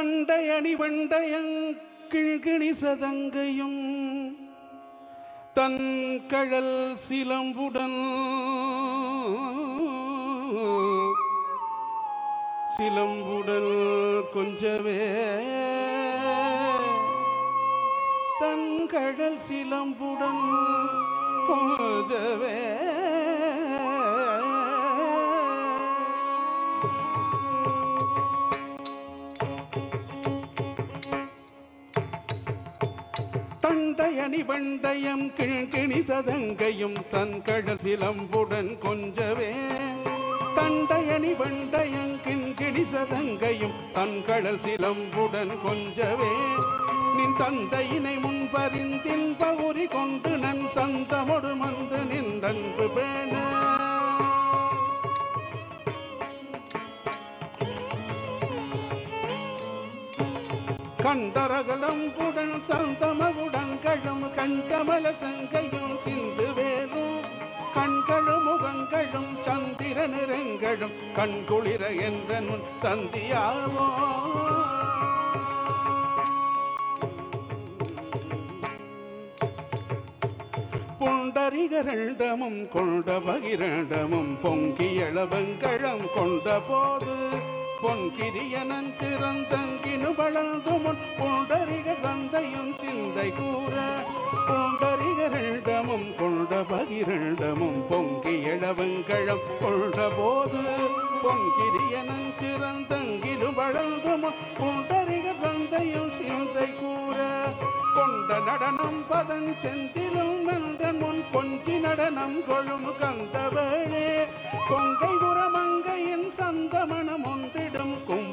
தண்டையணி வண்டயங் கிழ்கிணி சதங்கையும் தன் கழல் சிலம்புடன் சிலம்புடன் கொஞ்சவே தன் கழல் சிலம்புடன் கொஞ்சவே தண்டையணி வண்டயம் கிழ்கிணி சதங்கையும் தன் கடல் சிலம்புடன் கொஞ்சவே தண்டையணி வண்டயம் கிண்கிணி சதங்கையும் தன் கடல் சிலம்புடன் கொஞ்சவே நின் தந்தையினை முன்பறிந்தின் பவுரி கொண்டு நன் சந்தமொடு மந்து நின்றன்பு பேண கண்டரகலம் புடன் சந்தமகுடங்களும் கண்டமல சங்கையும் சிந்து வேலும் கண்களும் முகங்களும் சந்திர நிறங்களும் கண்குளிர என்ற முன் சந்தியாவோ புண்டரிகரண்டமும் கொண்ட பகிரண்டமும் பொங்கியளவங்களம் கொண்ட போது பொன்கிரியனன் திறந்தங்கினு வளர்ந்து முன் புண்டரிக தந்தையும் சிந்தை கூற புண்டரிகரண்டமும் கொண்ட பகிரண்டமும் பொங்கியளவங்களம் கொண்ட போது பொன்கிரியனன் திறந்தங்கினு வளர்ந்து முன் புண்டரிக தந்தையும் சிந்தை கூற கொண்ட நடனம் பதன் செந்திலும் மந்தன் முன் கொஞ்சி நடனம் கொழும் கந்தவளே கொங்கை குரமங்கையின் சந்தமணம் ஒன்றிடும் கும்